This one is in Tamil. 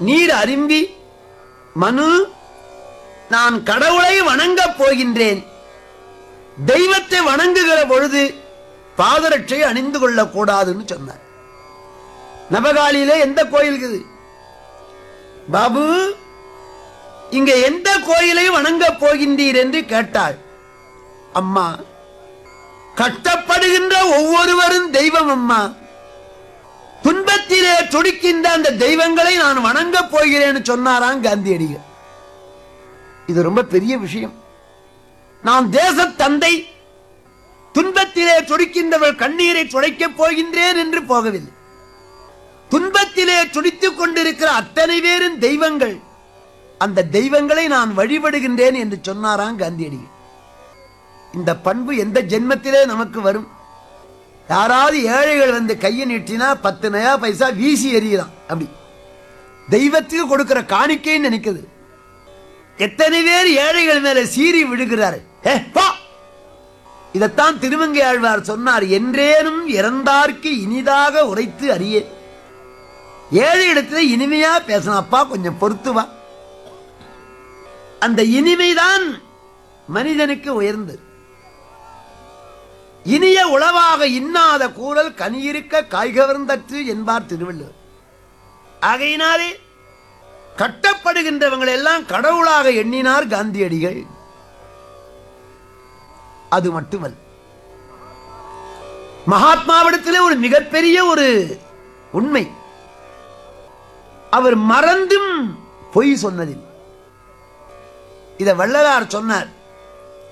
நீர் அரும்பி மனு நான் கடவுளை வணங்கப் போகின்றேன் தெய்வத்தை வணங்குகிற பொழுது பாதரட்சை அணிந்து கொள்ளக் கூடாதுன்னு சொன்னார் நவகாலியில எந்த கோயில் இருக்குது பாபு இங்க எந்த கோயிலை வணங்கப் போகின்றீர் என்று கேட்டாள் அம்மா கட்டப்படுகின்ற ஒவ்வொருவரும் தெய்வம் அம்மா துன்பத்திலே துடிக்கின்ற அந்த தெய்வங்களை நான் வணங்கப் போகிறேன்னு சொன்னாராம் காந்தியடிகள் இது ரொம்ப பெரிய விஷயம் நான் தேச தந்தை துன்பத்திலே துடிக்கின்றவள் கண்ணீரை துடைக்கப் போகின்றேன் என்று போகவில்லை துன்பத்திலே துடித்துக் கொண்டிருக்கிற அத்தனை பேரும் தெய்வங்கள் அந்த தெய்வங்களை நான் வழிபடுகின்றேன் என்று சொன்னாராம் காந்தியடிகள் இந்த பண்பு எந்த ஜென்மத்திலே நமக்கு வரும் யாராவது ஏழைகள் வந்து கையை நீட்டினா பத்து நயா பைசா வீசி எறியலாம் அப்படி தெய்வத்துக்கு கொடுக்கிற காணிக்கைன்னு நினைக்குது எத்தனை பேர் ஏழைகள் மேல சீறி விழுகிறாரு ஏ, போ! இதைத்தான் திருமங்கை ஆழ்வார் சொன்னார் என்றேனும் இறந்தார்க்கு இனிதாக உரைத்து அறியே ஏழை இடத்துல இனிமையா பேசணும் அப்பா கொஞ்சம் பொறுத்து வா அந்த இனிமைதான் மனிதனுக்கு உயர்ந்தது இனிய உளவாக இன்னாத கூறல் கனியிருக்க காய்கவர்ந்தற்று என்பார் திருவள்ளுவர் ஆகையினாலே கட்டப்படுகின்றவங்களை எல்லாம் கடவுளாக எண்ணினார் காந்தியடிகள் அது மட்டுமல்ல மகாத்மாவிடத்திலே ஒரு மிகப்பெரிய ஒரு உண்மை அவர் மறந்தும் பொய் சொன்னதில்லை இத வள்ளலார் சொன்னார்